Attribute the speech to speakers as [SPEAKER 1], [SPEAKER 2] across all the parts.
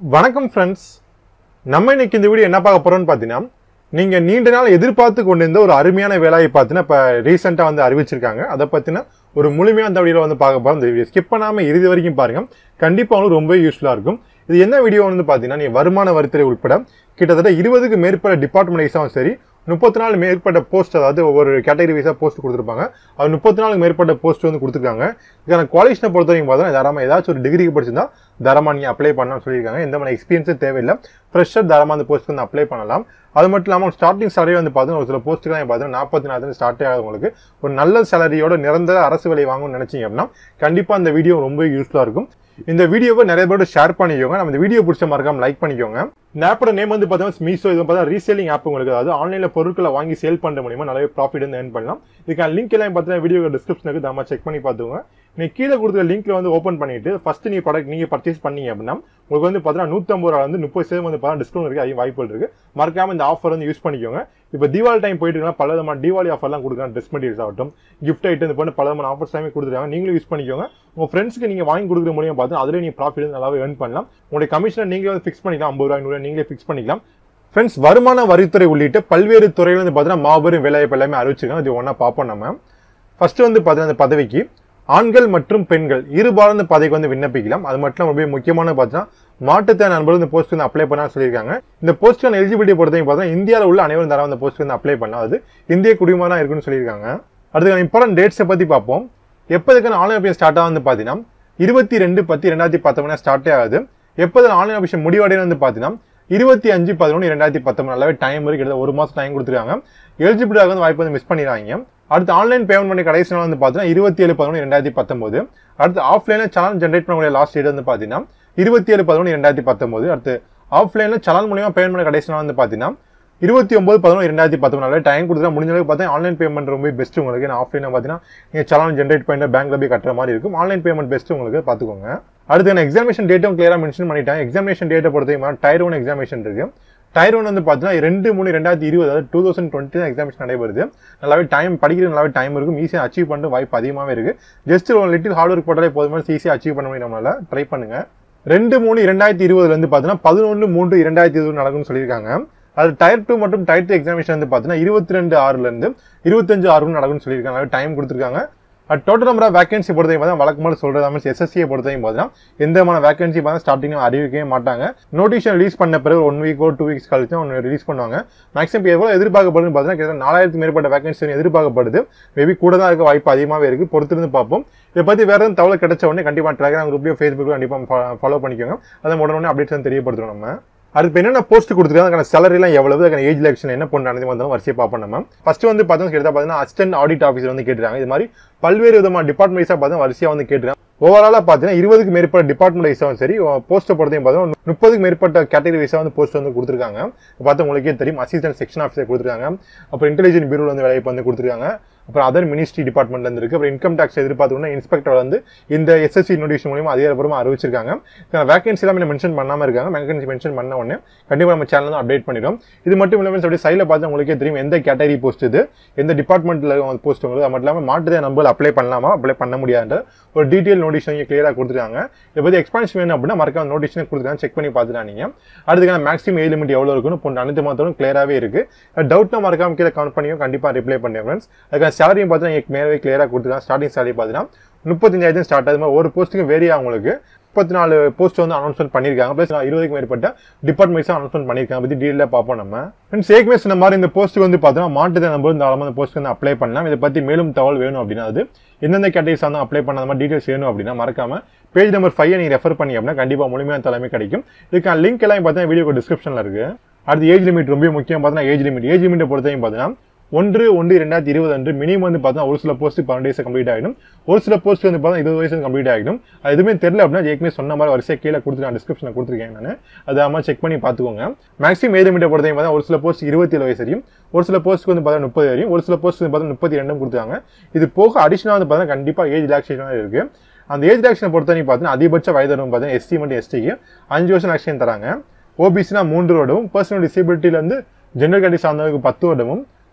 [SPEAKER 1] வணக்கம் ஃப்ரெண்ட்ஸ் நம்ம இன்னைக்கு இந்த வீடியோ என்ன பார்க்க போறோம்னு பார்த்தீங்கன்னா நீங்க நீண்ட நாள் எதிர்பார்த்து கொண்டிருந்த ஒரு அருமையான வேலையை பார்த்தீங்கன்னா இப்போ ரீசெண்டாக வந்து அறிவிச்சிருக்காங்க அதை பத்தின ஒரு முழுமையான இந்த வீடியோவில் வந்து பார்க்க போறோம் இந்த வீடியோ ஸ்கிப் பண்ணாம இறுதி வரைக்கும் பாருங்க கண்டிப்பா உங்களுக்கு ரொம்ப யூஸ்ஃபுல்லா இருக்கும் இது என்ன வீடியோ வந்து பார்த்தீங்கன்னா நீ வருமான வரித்துறை உட்பட கிட்டத்தட்ட இருபதுக்கு மேற்பட்ட டிபார்ட்மெண்ட் வைஸாகவும் சரி முப்பத்தி நாலு மேற்பட்ட போஸ்ட் அதாவது ஒவ்வொரு கேட்டகரி வைஸாக போஸ்ட் கொடுத்துருப்பாங்க அது முப்பத்தி நாலுக்கு மேற்பட்ட போஸ்ட் வந்து கொடுத்துருக்காங்க இதுக்கான குவாலிஃபிகேஷனை பொறுத்த வரைக்கும் பார்த்தீங்கன்னா தாராளமாக ஏதாச்சும் ஒரு டிகிரிக்கு படிச்சிருந்தா தாராளமாக நீங்கள் அப்ளை பண்ணலாம்னு சொல்லியிருக்காங்க எந்த மாதிரி எக்ஸ்பீரியன்ஸும் தேவையில்லை ஃப்ரெஷர் தாராளமாக அந்த போஸ்ட் வந்து அப்ளை பண்ணலாம் அது மட்டும் இல்லாமல் ஸ்டார்டிங் சேலரி வந்து பார்த்தீங்கன்னா ஒரு சில போஸ்ட்டுக்கெல்லாம் பார்த்தீங்கன்னா நாற்பத்தி நாலு ஸ்டார்ட் ஆகுது உங்களுக்கு ஒரு நல்ல சேலரியோட நிரந்தர அரசு வேலை வாங்கணும்னு நினைச்சீங்க அப்படின்னா கண்டிப்பாக அந்த வீடியோ ரொம்ப யூஸ்ஃபுல்லாக இருக்கும் இந்த வீடியோவை நிறைய பேரோட ஷேர் பண்ணிக்கோங்க நம்ம இந்த வீடியோ பிடிச்ச மறக்காம லைக் பண்ணிக்கோங்க இந்த ஆப்போட நேம் வந்து பார்த்தீங்கன்னா மீசோ இது பார்த்தா ரீசேலிங் ஆப் உங்களுக்கு அதாவது ஆன்லைன்ல பொருட்களை வாங்கி சேல் பண்ண முடியுமா நிறைய ப்ராஃபிட் வந்து ஏர்ன் பண்ணலாம் இதுக்கான லிங்க் எல்லாம் பார்த்தீங்கன்னா வீடியோ டிஸ்கிரிப்ஷனுக்கு தாம செக் பண்ணி பார்த்துக்கோங்க நீங்க கீழே கொடுக்குற லிங்க்ல வந்து ஓப்பன் பண்ணிட்டு ஃபர்ஸ்ட் நீங்க ப்ராடக்ட் நீங்க பர்ச்சேஸ் பண்ணீங்க அப்படின்னா உங்களுக்கு வந்து பார்த்தீங்கன்னா நூற்றம்பது ரூபா வந்து முப்பது சதவீதம் வந்து பார்த்தா டிஸ்கவுண்ட் இருக்கு அதிக வாய்ப்புகள் இருக்கு மறக்காம இந்த ஆஃபர் வந்து யூஸ் பண்ணிக்கோங்க இப்போ தீபாவளி டைம் போயிட்டு இருக்கா பல விதமான தீபாவளி ஆஃபர்லாம் கொடுக்குறாங்க ட்ரெஸ் மெட்டீரியல்ஸ் ஆகட்டும் கிஃப்ட் ஐட்டம் இது போன்ற பல விதமான ஆஃபர்ஸ் எல்லாமே கொடுத்துருக்காங்க நீங்களும் யூஸ் பண்ணிக்கோங்க உங்க ஃப்ரெண்ட்ஸ்க்கு நீங்க வாங்கி கொடுக்குற மூலியம் பார்த்து அதில் நீங்க ப்ராஃபிட் வந்து நல்லாவே earn பண்ணலாம் உங்களுடைய கமிஷனை நீங்களே வந்து ஃபிக்ஸ் பண்ணிக்கலாம் ஐம்பது ரூபாய் நூறு ரூபாய் நீங்களே ஃபிக்ஸ் பண்ணிக்கலாம் ஃப்ரெண்ட்ஸ் வருமான வரித்துறை உள்ளிட்ட பல்வேறு துறையில வந்து பார்த்தீங்கன்னா மாபெரும் வேலைவாய்ப்பு எல்லாமே அறிவிச்சிருக்காங்க இது ஒன்றா பார்ப்போம் நம்ம ஃபர்ஸ்ட் வந்து பார்த்தீங்கன்னா அந்த பதவிக்கு ஆண்கள் மற்றும் பெண்கள் இருபாலந்த பதவிக்கு வந்து விண்ணப்பிக்கலாம் அது மட்டும் இல்லாம ரொம்ப முக்கியமான பார்த்தீங்கன்னா மாட்டுத்திறன் நண்பர்கள் இந்த போஸ்ட் வந்து அப்ளை பண்ண சொல்லியிருக்காங்க இந்த போஸ்ட்டுக்கான எலிஜிபிலிட்டி பொறுத்தவரைக்கும் பார்த்தீங்கன்னா இந்தியாவில் உள்ள அனைவரும் தர அந்த போஸ்ட் வந்து அப்ளை பண்ணலாம் அது இந்திய குடிமகனாக இருக்குன்னு சொல்லியிருக்காங்க அடுத்து இம்பார்ட்டன்ட் டேட்ஸை பற்றி பார்ப்போம் எப்போ இதுக்கான ஆன்லைன் அப்ளிகேஷன் ஸ்டார்ட் ஆகுது பார்த்தீங்கன்னா இருபத்தி ரெண்டு பத்து ரெண்டாயிரத்தி பத்தொன்பது ஸ்டார்ட்டே ஆகுது எப்போ ஆன்லைன் அப்ளிகேஷன் முடிவடைன்னு வந்து பார்த்தீங்கன்னா இருபத்தி அஞ்சு பதினொன்று ரெண்டாயிரத்தி பத்தொன்பது நல்லாவே டைம் இருக்கு கிட்டத்தட்ட ஒரு மாதம் டைம் கொடுத்துருக்காங்க எலிஜிபிளாக வந்து வாய்ப்பு வந்து மிஸ் பண்ணிடுறாங்க அடுத்து ஆன்லைன் பேமெண்ட் பண்ணி கடைசி நாள் வந்து பார்த்தீங்கன்னா இருபத்தி ஏழு பதினொன்று ரெண்டாயிரத்தி பத்தொன்பது அடுத்து ஆஃப்லைனில் சலான் ஜென்ரேட் பண்ணக்கூடிய லாஸ்ட் டேட் வந்து பார்த்தீங்கன்னா இருபத்தி ஏழு பதினொன்று ரெண்டாயிரத்தி பத்தொன்பது அடுத்து ஆஃப்லைனில் சலான் மூலியமாக பேமெண்ட் பண்ண கடைசி நாள் வந்து பார்த்தீங்கன்னா இருபத்தி ஒன்பது பதினொன்று ரெண்டாயிரத்தி பத்தொன்பது டைம் கொடுத்தா முடிஞ்ச அளவுக்கு பார்த்தா ஆன்லைன் பேமெண்ட் ரொம்ப பெஸ்ட் உங்களுக்கு ஏன்னா ஆஃப்லைனில் பார்த்தீங்கன்னா நீங்கள் சலான் ஜென்ரேட் பண்ணி பேங்க்ல போய் கட்டுற மாதிரி இருக்கும் ஆன்லைன் பேமெண்ட் பெஸ்ட் உங்களுக்கு பார்த்துக்கோங்க அடுத்து நான் எக்ஸாமினேஷன் டேட்டும் கிளியராக மென்ஷன் பண்ணிட்டேன் எக்ஸாமினேஷன் டேட்டை பொறுத்தவரைக்கும் டயர் ஒன் எக்ஸாமினேஷன் இருக்கு டயர் ஒன் வந்து பார்த்தீங்கன்னா ரெண்டு மூணு ரெண்டாயிரத்தி இருபது அதாவது டூ தௌசண்ட் டுவெண்ட்டி தான் எக்ஸாமினேஷன் நடைபெறுது நல்லாவே டைம் படிக்கிறது நல்லாவே டைம் இருக்கும் ஈஸியாக அச்சீவ் பண்ணிட்டு வாய்ப்பு அதிகமாகவே இருக்கு ஜஸ்ட் ஒரு லிட்டில் ஹார்ட் ஒர்க் போட்டாலே போதுமான ஈஸியாக அச்சீவ் பண்ண முடியும் நம்மளால ட்ரை பண்ணுங்க ரெண்டு மூணு இரண்டாயிரத்தி இருபதுல இருந்து பார்த்தீங்கன்னா பதினொன்று மூன்று இரண்டாயிரத்தி இருபது நடக்கும்னு சொல்லியிருக்காங்க அது டயர் டூ மற்றும் டயர் த்ரீ எக்ஸாமினேஷன் வந்து பார்த்தீங்கன்னா இருபத்தி ரெண்டு ஆறுல இருந்து இருபத்தஞ்சு ஆறு நடக்கும்னு சொல்லியிருக்காங்க டைம் கொடுத்துருக்காங்க டோட்டல் நம்பர் ஆஃப் வேகன்சி பொறுத்தவரைக்கும் பார்த்தா வழக்கமாக சொல்றது மாதிரி எஸ்எஸ்சியை பொறுத்தவரைக்கும் பார்த்தீங்கன்னா எந்த விதமான வேகன்சி பார்த்தா ஸ்டார்டிங் அறிவிக்கவே மாட்டாங்க நோட்டிஷன் ரிலீஸ் பண்ண பிறகு ஒன் வீக்கோ டூ வீக்ஸ் கழிச்சு ஒன்று ரிலீஸ் பண்ணுவாங்க மேக்ஸிமம் எவ்வளோ எதிர்பார்க்கப்படுதுன்னு பார்த்தீங்கன்னா கிட்டத்தட்ட நாலாயிரத்து மேற்பட்ட வேகன்சி எதிர்பார்க்கப்படுது மேபி கூட தான் இருக்க வாய்ப்பு அதிகமாகவே இருக்கு பொறுத்திருந்து பார்ப்போம் இதை பற்றி வேற எதுவும் தகவல் கிடைச்ச உடனே கண்டிப்பாக டெலிகிராம் குரூப்லையும் ஃபேஸ்புக்லையும் கண்டிப்பாக ஃபாலோ பண்ணிக்கோங்க அதை உடனே அப்டேட்ஸ் வந்து தெரியப்படுத்துறோம் நம்ம அதுக்கு என்னென்ன போஸ்ட் கொடுத்துருக்காங்க அதுக்கான salary எல்லாம் எவ்வளவு அதுக்கான ஏஜ் எலெக்ஷன் என்ன பண்ண நடந்து வந்தாலும் வரிசையை பார்ப்போம் நம்ம ஃபர்ஸ்ட் வந்து பார்த்தோம் கிட்ட பார்த்தீங்கன்னா அசிஸ்டன்ட் ஆடிட் ஆஃபீஸர் வந்து கேட்டுருக்காங்க இது மாதிரி பல்வேறு விதமான டிபார்ட்மெண்ட் வைஸாக பார்த்தா வரிசையாக வந்து கேட்டுருக்காங்க ஓவராலாக பார்த்தீங்கன்னா இருபதுக்கு மேற்பட்ட டிபார்ட்மெண்ட் வைஸாகவும் சரி போஸ்ட்டை பொறுத்தையும் பார்த்தோம் முப்பதுக்கு மேற்பட்ட கேட்டகரி வைஸாக வந்து போஸ்ட் வந்து கொடுத்துருக்காங்க பார்த்து உங்களுக்கே தெரியும் அசிஸ்டன்ட் செக்ஷன் ஆஃபீஸர் கொடுத்துருக்காங்க அப்புறம் இன்டெலிஜென்ட் பியூரோவில் வந்து வேலையை வந்து கொடுத்துருக்காங்க அப்புறம் அதர் மினிஸ்ட்ரி டிபார்ட்மெண்ட்ல இருந்து இருக்கு அப்புறம் இன்கம் டாக்ஸ் எதிர்பார்த்தோம்னா இன்ஸ்பெக்டர் வந்து இந்த எஸ்எஸ்சி நோட்டிஃபிகேஷன் மூலியமா அதிகாரப்பூர்வமா அறிவிச்சிருக்காங்க வேகன்சி எல்லாமே மென்ஷன் பண்ணாம இருக்காங்க வேகன்சி மென்ஷன் பண்ண உடனே கண்டிப்பா நம்ம சேனல் தான் அப்டேட் பண்ணிடும் இது மட்டும் இல்லாமல் அப்படியே சைடில் பார்த்து உங்களுக்கே தெரியும் எந்த கேட்டகரி போஸ்ட் இது எந்த டிபார்ட்மெண்ட்ல போஸ்ட் உங்களுக்கு அது மட்டும் இல்லாமல் மாட்டுதே நம்பர் அப்ளை பண்ணலாமா அப்ளை பண்ண முடியாதுன்ற ஒரு டீட்டெயில் நோட்டிஷன் இங்கே கிளியராக கொடுத்துருக்காங்க இதை பற்றி எக்ஸ்பான்ஷன் வேணும் அப்படின்னா மறக்காம நோட்டிஷன் கொடுத்துருக்காங்க செக் பண்ணி பார்த்துக்கலாம் நீங்க அடுத்துக்கான மேக்ஸிமம் ஏஜ் லிமிட் எவ்வளோ இருக்குன்னு போன்ற அனைத்து மாத்தரும் கிளியராகவே இருக்கு டவுட்னா மறக்காம கீழே கவுண்ட் பண்ணியும் கண்டிப்பாக ரிப்ளை பண்ணேன் ஃப்ரெண்ட்ஸ் அதுக்கான சேலரியும் பார்த்தீங்கன்னா மேலே கிளியராக கொடுத்துருக்காங்க ஸ்டார்டிங் சேலரி பார்த்தீங்கன்னா முப்பத்தஞ்சாயிரம் ஸ்டார்ட் ஆகுது மாதிரி ஒரு போஸ்ட்டுக்கு வேரி ஆகும் உங்களுக்கு முப்பத்தி நாலு போஸ்ட் வந்து அனௌன்ஸ்மெண்ட் பண்ணியிருக்காங்க ப்ளஸ் இருபதுக்கு மேற்பட்ட டிபார்ட்மெண்ட்ஸும் அனௌன்ஸ்மெண்ட் பண்ணியிருக்காங்க பற்றி டீலில் பார்ப்போம் நம்ம ஃப்ரெண்ட்ஸ் ஏற்கனவே சொன்ன மாதிரி இந்த போஸ்ட்டுக்கு வந்து பார்த்தீங்கன்னா மாட்டுதான் நம்பர் இந்த அளவு போஸ்ட் வந்து அப்ளை பண்ணலாம் இதை பற்றி மேலும் தகவல் வேணும் அப்படின்னா அது எந்தெந்த கேட்டகரிஸ் வந்து அப்ளை பண்ண மாதிரி டீடைல்ஸ் வேணும் அப்படின்னா மறக்காம பேஜ் நம்பர் ஃபைவ் நீங்கள் ரெஃபர் பண்ணி அப்படின்னா கண்டிப்பாக முழுமையான தலைமை கிடைக்கும் இதுக்கான லிங்க் எல்லாம் பார்த்தீங்கன்னா வீடியோ டிஸ்கிரிப்ஷனில் இருக்கு அடுத்து ஏஜ் லிமிட் ரொம்ப முக்கியம் பார்த்தீங்கன்னா ஏஜ் லிமிட் ஏஜ் லிமிட்டை பொறுத்தவரைக்கும் பார்த்தீங்கன்னா ஒன்று ஒன்று ரெண்டாயிரத்தி இருபது அன்று மினிமம் வந்து பார்த்தா ஒரு சில போஸ்ட் பன்னெண்டு வயசு கம்ப்ளீட் ஆகிடும் ஒரு சில போஸ்ட் வந்து பார்த்தா இருபது வயசு கம்ப்ளீட் ஆகிடும் அது எதுவுமே தெரியல அப்படின்னா ஏற்கனவே சொன்ன மாதிரி வரிசை கீழே கொடுத்துருக்கேன் டிஸ்கிரிப்ஷனில் கொடுத்துருக்கேன் நான் அது அம்மா செக் பண்ணி பார்த்துக்கோங்க மேக்ஸிமம் ஏஜ் லிமிட்டை பொறுத்தவரைக்கும் பார்த்தா ஒரு சில போஸ்ட் இருபத்தி ஏழு வயசு வரையும் ஒரு சில போஸ்ட்டுக்கு வந்து பார்த்தா முப்பது வரையும் ஒரு சில போஸ்ட் வந்து பார்த்தா முப்பத்தி ரெண்டும் கொடுத்தாங்க இது போக அடிஷனலாக வந்து பார்த்தா கண்டிப்பாக ஏஜ் ரிலாக்ஸேஷன் இருக்கு அந்த ஏஜ் ரிலாக்ஷனை பொறுத்தவரைக்கும் பார்த்தீங்கன்னா அதிகபட்ச வயது வரும் பார்த்தீங்கன்னா எஸ்சி மற்றும் எஸ்டிக்கு அஞ்சு வருஷம் ரிலாக்ஸேஷன் தராங்க ஓபிசினா மூன்று வருடமும் பர்சனல் டிசபிலிட்டியில இருந்து ஜெண்டர் கேட்டகரி சார்ந்தவருக்கு பத்து வருடமும்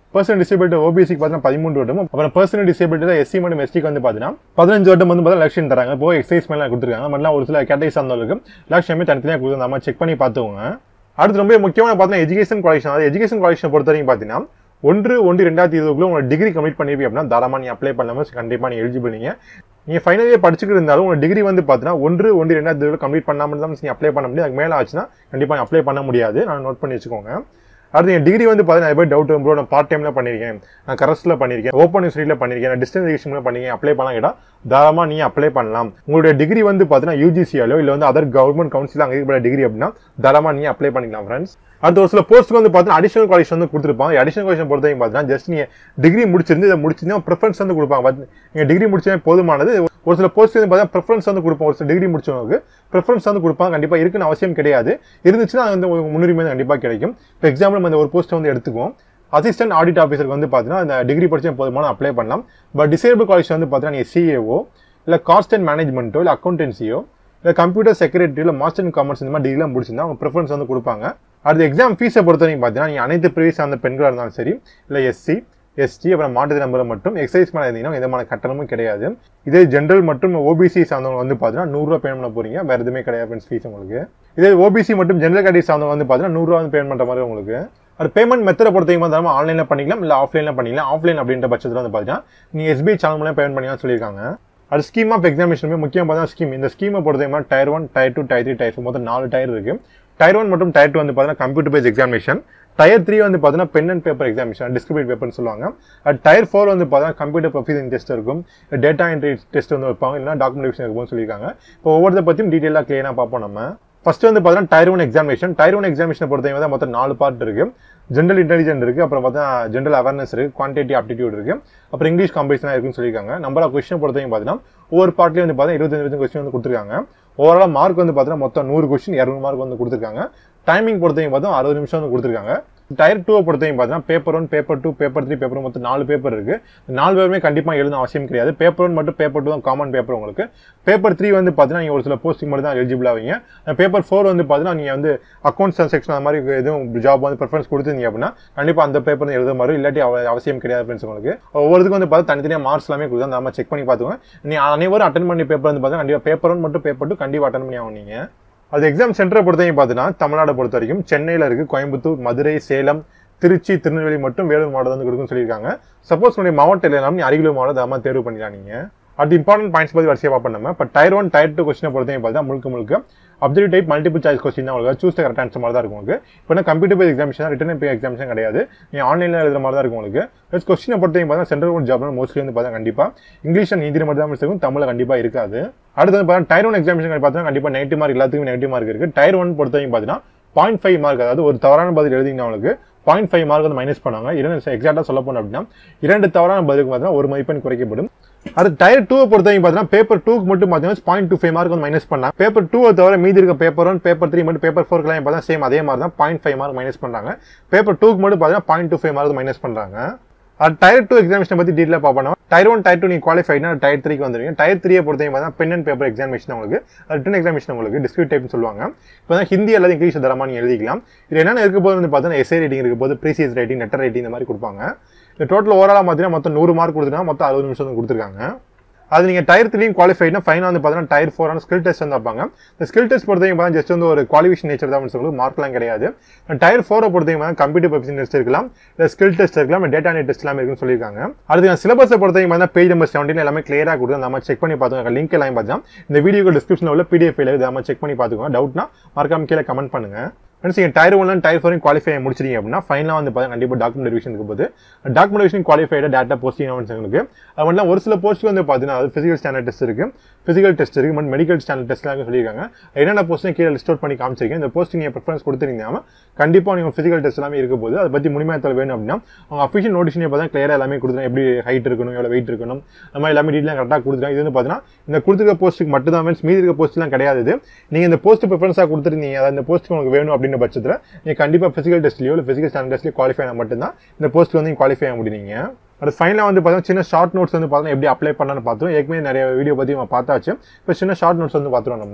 [SPEAKER 1] பர்சனல் டிசேபிலிட்டி ஓபிசிக்கு பார்த்தீங்கன்னா பதிமூணு வருடம் அப்புறம் பர்சனல் டிசேபிலிட்டி எஸ்சி மற்றும் எஸ்டிக்கு வந்து பார்த்தீங்கன்னா பதினஞ்சு வருடம் வந்து பார்த்தா எலெக்ஷன் தராங்க இப்போ எக்ஸைஸ் மேலே கொடுத்துருக்காங்க மட்டும் ஒரு சில கேட்டகரி சார்ந்தவர்களுக்கு எலெக்ஷன் தனித்தனியாக கொடுத்துருந்தாம செக் பண்ணி பார்த்துக்கோங்க அடுத்து ரொம்ப முக்கியமான பார்த்தீங்கன்னா எஜுகேஷன் குவாலிஃபிகேஷன் அதாவது எஜுகேஷன் குவாலிஃபிகேஷன் பொறுத்த வரைக்கும் பார்த்தீங்கன்னா ஒன்று ஒன்று ரெண்டாயிரத்தி இருபதுக்குள்ள உங்களோட டிகிரி கம்ப்ளீட் பண்ணிருப்பீங்க அப்படின்னா தாராளமாக நீ அப்ளை பண்ணாமல் கண்டிப்பாக நீ எலிஜிபிள் நீங்கள் நீங்கள் ஃபைனல் இயர் படிச்சுட்டு இருந்தாலும் உங்க டிகிரி வந்து பார்த்தீங்கன்னா ஒன்று ஒன்று ரெண்டாயிரத்தி இருபது கம்ப்ளீட் பண்ணாமல் தான் நீ அப்ளை பண்ண முடியும் அதுக்கு மேலே ஆச்சுன்னா கண்டிப்பாக நீ அப்ளை பண்ண முடியாது நான் நோட் பண்ணி வச்சுக்கோங்க அடுத்து என் டிகிரி வந்து பார்த்தீங்கன்னா நிறைய பேர் டவுட் ப்ரோ நான் பார்ட் டைமில் பண்ணியிருக்கேன் நான் கரஸ்ல பண்ணியிருக்கேன் ஓப்பன் யூனிவர்சிட்டியில் பண்ணியிருக்கேன் நான் டிஸ்டன்ஸ் எஜுகேஷனில் பண்ணியிருக்கேன் அப்ளை பண்ணலாம் கேட்டால் தாராளமாக நீ அப்ளை பண்ணலாம் உங்களுடைய டிகிரி வந்து பார்த்தீங்கன்னா யூஜிசியாலோ இல்லை வந்து அதர் கவர்மெண்ட் கவுன்சில் அங்கே டிகிரி அப்படின்னா தாராளமாக நீ அப்ளை பண்ணிக்கலாம் ஃப்ரெண்ட்ஸ் அடுத்த ஒரு சில போஸ்ட்டுக்கு வந்து பார்த்தீங்கன்னா அடிஷனல் குவாலிஃபிகேஷன் வந்து கொடுத்துருப்பாங்க அடிஷனல் குவாலிஃபிகேஷன் பொறுத்த வரைக்கும் பார்த்தீங்கன்னா ஜஸ்ட் நீங்கள் டிகிரி முடிச்சிருந்து இதை முடிச்சிருந்தா ப்ரிஃபரன்ஸ் வந்து கொடுப்பாங்க பட் நீங்கள் டிகிரி முடிச்சதே போதுமானது ஒரு சில போஸ்ட் வந்து பார்த்தீங்கன்னா ப்ரிஃபரன்ஸ் வந்து கொடுப்போம் ஒரு சில டிகிரி முடிச்சவங்களுக்கு ப்ரிஃபரன்ஸ் வந்து கொடுப்பாங்க கண்டிப்பாக இருக்குன்னு அவசியம் கிடையாது இருந்துச்சுன்னா அது வந்து உங்களுக்கு முன்னுரிமை வந்து கண்டிப்பாக கிடைக்கும் இப்போ எக்ஸாம்பிள் நம்ம இந்த ஒரு போஸ்ட்டை வந்து எடுத்துக்குவோம் அசிஸ்டன்ட் ஆடிட் ஆஃபீஸருக்கு வந்து பார்த்தீங்கன்னா அந்த டிகிரி படிச்சா போதுமான அப்ளை பண்ணலாம் பட் டிசேபிள் காலேஜ் வந்து பார்த்தீங்கன்னா நீங்கள் சிஏஓ இல்லை காஸ்ட் அண்ட் மேனேஜ்மெண்ட்டோ இல்லை அக்கௌண்டன்சியோ இல்லை கம்ப்யூட்டர் செக்ரட்டரி இல்லை மாஸ்டர் இன் காமர்ஸ் இந்த மாதிரி டிகிரிலாம் முடிச்சிருந்தா அவங்க ப்ரிஃபரன்ஸ் வந்து கொடுப்பாங்க அடுத்து எக்ஸாம் ஃபீஸை பொறுத்த வரைக்கும் பார்த்தீங்கன்னா நீங்கள் அனைத்து பிரிவு சார்ந்த பெண்களாக இருந்தாலும் சரி இல்லை எஸ்சி எஸ்டி அப்புறம் மாற்றுத் நம்பர் மட்டும் எக்ஸைஸ் மேலே இருந்தீங்கன்னா எந்த விதமான கட்டணமும் கிடையாது இதே ஜென்ரல் மற்றும் ஓபிசி சார்ந்தவங்க வந்து பார்த்தீங்கன்னா நூறுரூவா பேமெண்ட் பண்ண போறீங்க வேறு எதுவுமே கிடையாது ஃப்ரெண்ட்ஸ் ஃபீஸ் உங்களுக்கு இதே ஓபிசி மற்றும் ஜென்ரல் கேட்டகரி சார்ந்தவங்க வந்து பார்த்தீங்கன்னா நூறுரூவா வந்து பேமெண்ட் பண்ணுற மாதிரி உங்களுக்கு அது பேமெண்ட் மெத்தடை பொறுத்தவரைக்கும் பார்த்தா ஆன்லைனில் பண்ணிக்கலாம் இல்லை ஆஃப்லைனில் பண்ணிக்கலாம் ஆஃப்லைன் அப்படின்ற பட்சத்தில் வந்து பார்த்தீங்கன்னா நீங்கள் எஸ்பிஐ சேனல் மூலம் பேமெண்ட் பண்ணிக்கலாம் சொல்லியிருக்காங்க அது ஸ்கீம் ஆஃப் எக்ஸாமினேஷனுமே முக்கியம் பார்த்தா ஸ்கீம் இந்த ஸ்கீமை பொறுத்தவரைக்கும் tier one tier two tier three tier four மொத்தம் நாலு டயர் இருக்கு டயர் ஒன் மற்றும் டயர் டூ வந்து பார்த்தீங்கன்னா computer base examination tier three வந்து பார்த்தீங்கன்னா pen and paper examination descriptive பேப்பர்னு சொல்லுவாங்க அட் டயர் ஃபோர் வந்து பார்த்தீங்கன்னா கம்ப்யூட்டர் ப்ரொஃபீசிங் டெஸ்ட் இருக்கும் டேட்டா என்ட்ரி டெஸ்ட் வந்து வைப்பாங்க இல்லைனா டாக்குமெண்டேஷன் இருக்கும்னு சொல்லியிருக்காங்க இப்போ ஒவ்வொருத்த பற்றியும் டீட்டெயிலாக கிளியராக பார்ப்போம் நம்ம ஃபர்ஸ்ட் வந்து பார்த்தீங்கன்னா tier one examination tier one எக்ஸாமினேஷனை பொறுத்தவரை தான் மொத்தம் நாலு பார்ட் இருக்கு ஜென்ரல் இன்டெலிஜென்ட் இருக்கு அப்புறம் பார்த்தா ஜென்ரல் அவேர்னஸ் இருக்கு குவான்டிட்டி ஆப்டிடியூட் இருக்கு அப்புறம் இங்கிலீஷ் காம்படிஷன் இருக்குன்னு சொல்லியிருக்காங்க நம்பர் ஆஃப் கொஸ்டின் பொறுத்தவரைக்கும் பார்த்தீங்கன்னா ஒவ்வொரு பார்ட்லேயும் வந்து பார்த்தீங்கன்னா இருபத்தஞ்சு இருபத்தஞ்சு கொஸ்டின் வந்து கொடுத்துருக்காங்க ஓவரால் மார்க் வந்து பார்த்தீங்கன்னா மொத்தம் நூறு கொஸ்டின் இரநூறு மார்க் வந்து கொடுத்துருக்காங்க டைமிங் பொறுத்தவரைக்கும் பார்த்தா அறுபது நிமிஷம் வந்து கொடுத்துருக்காங்க டயர் டூவை பொறுத்தவரைக்கும் பார்த்தீங்கன்னா paper one paper two paper three paper மொத்தம் நாலு பேப்பர் இருக்கு நாலு பேருமே கண்டிப்பாக எழுத அவசியம் கிடையாது பேப்பர் ஒன் மட்டும் பேப்பர் டூ தான் காமன் பேப்பர் உங்களுக்கு பேப்பர் த்ரீ வந்து பார்த்தீங்கன்னா நீங்கள் ஒரு சில போஸ்டிங் மட்டும் தான் எலிஜிபிள் ஆவீங்க பேப்பர் ஃபோர் வந்து பார்த்தீங்கன்னா நீங்கள் வந்து அக்கௌண்ட்ஸ் செக்ஷன் அந்த மாதிரி எதுவும் ஜாப் வந்து ப்ரிஃபரன்ஸ் கொடுத்துருந்தீங்க அப்படின்னா கண்டிப்பாக அந்த பேப்பர் எழுத மாதிரி இல்லாட்டி அவ- அவசியம் கிடையாது ஃப்ரெண்ட்ஸ் உங்களுக்கு ஒவ்வொருத்துக்கும் வந்து பார்த்து தனித்தனியாக மார்க்ஸ் எல்லாமே கொடுத்து நம்ம செக் பண்ணி பார்த்துக்கோங்க நீ அனைவரும் அட்டன் பண்ணி பேப்பர் வந்து பார்த்தீங்கன்னா கண்டிப்பாக பேப்பர் ஒன் மட்டும் பேப்பர் டூ கண்டிப்பாக அட்டன் பண்ணி ஆகும் நீங்கள் அது எக்ஸாம் சென்டரை பொறுத்தவரைக்கும் பார்த்தீங்கன்னா தமிழ்நாடு பொறுத்த வரைக்கும் சென்னையில் இருக்கு கோயம்புத்தூர் மதுரை சேலம் திருச்சி திருநெல்வேலி மட்டும் வேலூர் மாவட்டம் வந்து கொடுக்குன்னு சொல்லியிருக்காங்க சப்போஸ் உங்களுடைய மாவட்டம் இல்லைனாலும் நீ அருகிலுள்ள மாவட்டம் தாமா தேர்வு பண்ணிக்கலாம் நீங்க அது இம்பார்ட்டன்ட் பாயிண்ட்ஸ் பற்றி வரிசையாக பார்ப்போம் நம்ம இப்போ டயர் ஒன் டயர் டூ கொஸ்டினை பொறுத்தவரைக்கும் பார்த்தா முழுக்க முழுக்க objective type multiple choice question தான் உங்களுக்கு சூஸ் கரெக்ட் ஆன்சர் மாதிரி தான் இருக்கும் உங்களுக்கு இப்போ என்ன கம்ப்யூட்டர் பேஸ் எக்ஸாமிஷன் ரிட்டன் பே எக்ஸாமிஷன் கிடையாது நீ ஆன்லைனில் எழுதுற மாதிரி தான் இருக்கும் உங்களுக்கு ப்ளஸ் கொஸ்டினை பொறுத்தவரைக்கும் பார்த்தா சென்ட்ரல் கவர்மெண்ட் ஜாப்ல மோஸ்ட்லி வந்து பார்த்தா கண்டிப்பாக இங்கிலீஷ் அண்ட் ஹிந்தி மட்டும் தான் இருக்கும் தமிழில் கண்டிப்பாக இருக்காது அடுத்து வந்து பார்த்தா டயர் ஒன் எக்ஸாமிஷன் பார்த்தா கண்டிப்பாக நெகட்டிவ் மார்க் எல்லாத்துக்கும் நெகட்டிவ் மார்க் இருக்கு டயர் ஒன் பொறுத்தவரைக்கும் பார்த்தீங்கன்னா பாயிண்ட் ஃபைவ் மார்க் அதாவது ஒரு தவறான பதில் எழுதிங்கன்னா உங்களுக்கு பாயிண்ட் ஃபைவ் மார்க் வந்து மைனஸ் பண்ணுவாங்க இரண்டு எக்ஸாக்டாக சொல்ல போனோம் அப்படின்னா இரண்டு தவறான பதிலுக்கு பார்த்தீங்கன்னா ஒரு மதிப்பெண் குறைக்கப்படும் அடுத்து டயர் டூ பொறுத்தவரைக்கும் பார்த்தீங்கன்னா பேப்பர் டூக்கு மட்டும் பார்த்தீங்கன்னா பாயிண்ட் டூ ஃபைவ் மார்க் வந்து மைனஸ் பண்ணலாம் பேப்பர் டூ தவிர மீதி இருக்க பேப்பர் ஒன் பேப்பர் த்ரீ மட்டும் பேப்பர் ஃபோர்க்கெல்லாம் பார்த்தா சேம் அதே மாதிரி தான் பாயிண்ட் ஃபைவ் மார்க் மைனஸ் பண்ணுறாங்க பேப்பர் டூக்கு மட்டும் பார்த்தீங்கன்னா point two five mark minus பண்ணுறாங்க அது டயர் டூ எக்ஸாமிஷன் பற்றி டீட்டெயிலாக பார்ப்போம் டயர் ஒன் டயர் டூ நீங்கள் குவாலிஃபைட்னா டயர் த்ரீக்கு வந்துருவீங்க டயர் த்ரீயை பொறுத்தவரைக்கும் பார்த்தீங்கன்னா பென் அண்ட் பேப்பர் எக்ஸாமிஷன் உங்களுக்கு ரிட்டன் எக்ஸாமிஷன் உங்களுக்கு டிஸ்கிரிட் டைப்னு சொல்லுவாங்க இப்போ தான் ஹிந்தி அல்லது இங்கிலீஷ் தரமா நீங்கள் எழுதிக்கலாம் இது என்னென்ன இருக்க போது வந்து பார்த்தீங்கன்னா எஸ்ஏ ரைட்டிங் இருக்க போது ப்ரீசியஸ் ரைட்டிங் நெட்டர் ரைட்டிங் இந்த மாதிரி கொடுப்பாங்க இந்த டோட்டல் ஓவராலாக பார்த்தீங்கன்னா மொத்தம் நூறு மார்க் கொடுத்துனா மொத்தம் அறுபது நிமிஷம் வந்து கொடுத்துருக்காங்க அது நீங்கள் டயர் த்ரீயும் குவாலிஃபைட்னா ஃபைனாக வந்து பார்த்தீங்கன்னா டயர் ஃபோரான ஸ்கில் டெஸ்ட் வந்து வைப்பாங்க இந்த ஸ்கில் டெஸ்ட் பொறுத்தவரைக்கும் பார்த்தா ஜஸ்ட் வந்து ஒரு குவாலிஃபிகேஷன் நேச்சர் தான் சொல்லி மார்க்லாம் கிடையாது டயர் ஃபோரை பொறுத்தவரைக்கும் பார்த்தா கம்ப்யூட்டர் ப்ரொஃபஷன் டெஸ்ட் இருக்கலாம் இல்லை ஸ்கில் டெஸ்ட் இருக்கலாம் டேட்டா நெட் டெஸ்ட் எல்லாமே இருக்குன்னு சொல்லியிருக்காங்க அடுத்து சிலபஸை பொறுத்தவரைக்கும் பார்த்தா பேஜ் நம்பர் செவன்டீன் எல்லாமே கிளியராக கொடுத்து நம்ம செக் பண்ணி பார்த்துக்கோங்க லிங்க் எல்லாம் பார்த்தீங்கன்னா இந்த வீடியோ டிஸ்கிரிப்ஷனில் உள்ள பிடிஎஃப் இதை நம்ம செக் பண்ணி பார்த்துக்கோங்க டவுட்னா மறக்காம கீழே கமெண்ட் பண்ணுங்க ஃப்ரெண்ட்ஸ் நீங்கள் டயர் ஒன்ல டயர் ஃபோரையும் குவாலிஃபை முடிச்சிருங்க அப்படின்னா ஃபைனலாக வந்து பார்த்தா கண்டிப்பாக டாக்குமெண்ட் ரிவிஷன் இருக்கும் போது document revision qualified data posting உங்களுக்கு அது மட்டும் ஒரு சில போஸ்ட் வந்து பார்த்தீங்கன்னா அது ஃபிசிக்கல் ஸ்டாண்டர்ட் டெஸ்ட் இருக்கு ஃபிசிக்கல் டெஸ்ட் இருக்கு மற்றும் மெடிக்கல் ஸ்டாண்டர்ட் டெஸ்ட்லாம் சொல்லியிருக்காங்க என்னென்ன போஸ்ட் கீழே லிஸ்ட் அவுட் பண்ணி காமிச்சிருக்கேன் இந்த போஸ்ட் நீங்கள் ப்ரிஃபரன்ஸ் கொடுத்துருந்தீங்கன்னா கண்டிப்பாக நீங்கள் ஃபிசிக்கல் டெஸ்ட் எல்லாமே இருக்க போது அதை பற்றி முழுமையாக வேணும் அப்படின்னா அவங்க அஃபிஷியல் நோட்டிஷன் இப்போ தான் கிளியராக எல்லாமே கொடுத்துருங்க எப்படி ஹைட் இருக்கணும் எவ்வளோ வெயிட் இருக்கணும் அந்த மாதிரி எல்லாமே டீட்டெயிலாக கரெக்டாக கொடுத்துருக்காங்க இது வந்து பார்த்தீங்கன்னா இந்த கொடுத்துருக்க போஸ்ட்டுக்கு மட்டும் தான் மீன்ஸ் மீதி இருக்க போஸ்ட்லாம் கிடையாது இது நீங்கள் இந்த போஸ்ட் ப்ரிஃபரன்ஸாக கொடுத்துருந்தீங்க அதாவது இந்த போஸ்ட் உங்களுக்கு வேணும் அப்படின்ற பட்சத்தில் நீங்கள் கண்டிப்பாக ஃபிசிக்கல் டெஸ்ட்லையோ இல்லை ஃபிசிக்கல் ஸ்டாண்டர்ட் டெஸ்ட்லையோ குவாலிஃபை ஆனால் மட்டும்தான் இந்த போஸ்ட் வந்து குவாலிஃபை ஆக முடியுங்க அது ஃபைனலாக வந்து பார்த்தீங்கன்னா சின்ன ஷார்ட் நோட்ஸ் வந்து பார்த்தீங்கன்னா எப்படி அப்ளை பண்ணலாம்னு பார்த்தோம் ஏற்கனவே நிறைய வீடியோ பற்றி நம்ம பார்த்தாச்சு இப்போ சின்ன ஷார்ட் நோட்ஸ் வந்து பார்த்துருவோம் நம்ம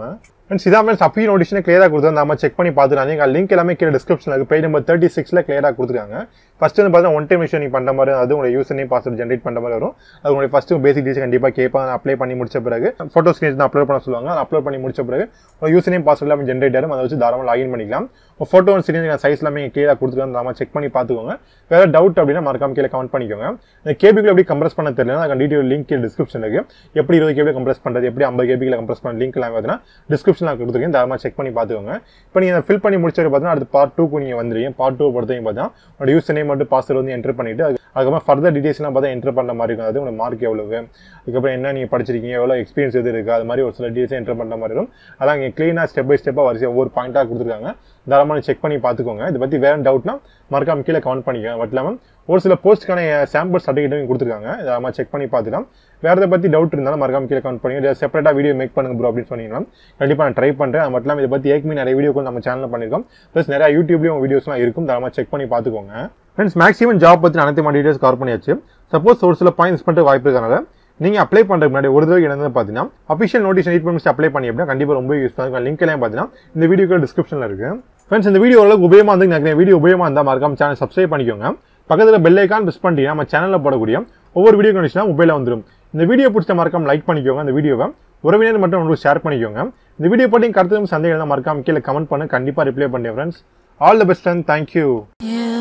[SPEAKER 1] ஃப்ரெண்ட்ஸ் இதான் ஃப்ரெண்ட்ஸ் அப்பீல் நோட்டிஷனை கிளியராக கொடுத்து நம்ம செக் பண்ணி பார்த்துருக்காங்க எங்கள் லிங்க் எல்லாமே கீழே டிஸ்கிரிப்ஷனில் இருக்குது பேஜ் நம்பர் தேர்ட்டி சிக்ஸில் கிளியராக கொடுத்துருக்காங்க ஃபஸ்ட்டு வந்து பார்த்தீங்கன்னா ஒன் டைம் விஷயம் நீ பண்ணுற மாதிரி அது உங்களோட யூசர் நேம் பாஸ்வேர்ட் ஜென்ரேட் பண்ணுற மாதிரி வரும் அது உங்களுடைய ஃபஸ்ட்டு பேசிக் டீச்சர் கண்டிப்பாக கேட்பாங்க அப்ளை பண்ணி முடிச்ச பிறகு ஃபோட்டோ ஸ்க்ரீன்ஸ் தான் அப்லோட் பண்ண சொல்லுவாங்க அதை அப்லோட் பண்ணி முடிச்ச பிறகு உங்கள் யூசர் நேம் பாஸ்வேர்ட் எல்லாமே ஜென்ரேட் ஆகும் அதை வச்சு தாராளமாக லாகின் பண்ணிக்கலாம் உங்கள் ஃபோட்டோ ஸ்க்ரீன் சைஸ் எல்லாமே கிளியராக கொடுத்துருக்காங்க நம்ம செக் பண்ணி பார்த்துக்கோங்க வேறு டவுட் அப்படின்னா மறக்காம கீழே கமெண்ட் பண்ணிக்கோங்க இந்த கேபிக்குள்ள எப்படி கம்ப்ரஸ் பண்ண தெரியல அதுக்கு டீட்டெயில் லிங்க் டிஸ்கிரிப்ஷன் இருக்கு எப்படி இருபது கேபி கம்ப்ரஸ் பண்ணுறது எப்படி ஐம்பது கேபியில் கம்ப்ரஸ் பண்ண லிங்க் எல்லாம் பார்த்தீங்கன்னா டிஸ்கிரிப்ஷனில் கொடுத்துருக்கேன் தாராளமாக செக் பண்ணி பார்த்துக்கோங்க இப்போ நீங்கள் ஃபில் பண்ணி முடிச்சது பார்த்தீங்கன்னா அடுத்து பார்ட் டூக்கு நீங்கள் வந்துருக்கீங்க பார்ட் டூ பொறுத்தவரைக்கும் பார்த்தீங்கன்னா உங்களோட யூசர் நேம் மட்டும் பாஸ்வேர்ட் வந்து என்டர் பண்ணிட்டு அது அதுக்கப்புறம் ஃபர்தர் டீடைல்ஸ்லாம் பார்த்தா என்டர் பண்ண மாதிரி இருக்கும் அது உங்களோட மார்க் எவ்வளவு அதுக்கப்புறம் என்ன நீங்கள் படிச்சிருக்கீங்க எவ்வளோ எக்ஸ்பீரியன்ஸ் எது இருக்குது அது மாதிரி ஒரு சில டீடைல்ஸ் என்டர் பண்ணுற மாதிரி இருக்கும் அதான் இங்கே க்ளீனாக ஸ்டெப் பை ஸ்டெப்பாக வரிசை ஒவ்வொரு பாயிண்ட்டாக கொடுத்துருக்காங்க தாராளமாக செக் பண்ணி பார்த்துக்கோங்க இதை பற்றி வேறு டவுட்னா மறக்காம கீழே கமெண்ட் பண்ணிக்கோங்க பட் இல்லாமல் ஒரு சில போஸ்ட்டுக்கான சாம்பிள் சர்டிஃபிகேட்டும் கொடுத்துருக்காங்க தாராளமாக செக் பண்ணி பார்த்துக்கலாம் வேறு எதை பற்றி டவுட் இருந்தாலும் மறக்காம கீழே கமெண்ட் பண்ணுங்க செப்பரேட்டாக வீடியோ மேக் பண்ணுங்க ப்ரோ அப்படின்னு சொன்னீங்கன்னா கண்டிப்பாக நான் ட்ரை பண்ணுறேன் அது மட்டும் இல்லாமல் இதை பற்றி ஏற்கனவே நிறைய வீடியோக்கள் நம்ம சேனலில் பண்ணியிருக்கோம் ப்ளஸ் நிறைய யூடியூப்லேயும் வீடியோஸ்லாம் இருக்கும் தாராளமாக செக் பண்ணி பார்த்துக்கோங்க ஃப்ரெண்ட்ஸ் மேக்ஸிமம் ஜாப் பற்றி அனைத்து மாதிரி டீடைல்ஸ் கவர் பண்ணியாச்சு சப்போஸ் ஒரு சில பாயிண்ட்ஸ் பண்ணிட்டு வாய்ப்பு இருக்கனால நீங்கள் அப்ளை பண்ணுறதுக்கு முன்னாடி ஒரு தடவை என்ன பார்த்தீங்கன்னா அஃபிஷியல் நோட்டீஸ் எயிட் பண்ணி அப்ளை பண்ணி அப்படின்னா கண்டிப்பாக ரொம்ப யூஸ் இருக்கும் லிங்க் எல்லாம் பார்த்தீங்கன்னா இந்த வீடியோக்கு டிஸ்கிரிப்ஷனில் இருக்கு ஃப்ரெண்ட்ஸ் இந்த வீடியோ ஓரளவுக்கு உபயோகமாக இருந்து நிறைய வீடியோ உபயோகமாக இருந்தால் மறக்காம சேனல் சப்ஸ்கிரைப் பண்ணிக்கோங்க பக்கத்தில் பெல் ஐக்கான் ப்ரெஸ் பண்ணிட்டீங்கன்னா நம்ம சேனலில் போடக்கூடிய ஒவ்வொரு வீடியோ கண்டிஷனாக மொபைலில் வந்துடும் இந்த வீடியோ பிடிச்ச மறக்காம லைக் பண்ணிக்கோங்க இந்த வீடியோவை உறவினர் மட்டும் உங்களுக்கு ஷேர் பண்ணிக்கோங்க இந்த வீடியோ பற்றி கருத்து சந்தேகம் இருந்தால் மறக்காம கீழே கமெண்ட் பண்ண கண்டிப்பாக ரிப்ளை பண்ணுறேன் friends all the best and thank you
[SPEAKER 2] You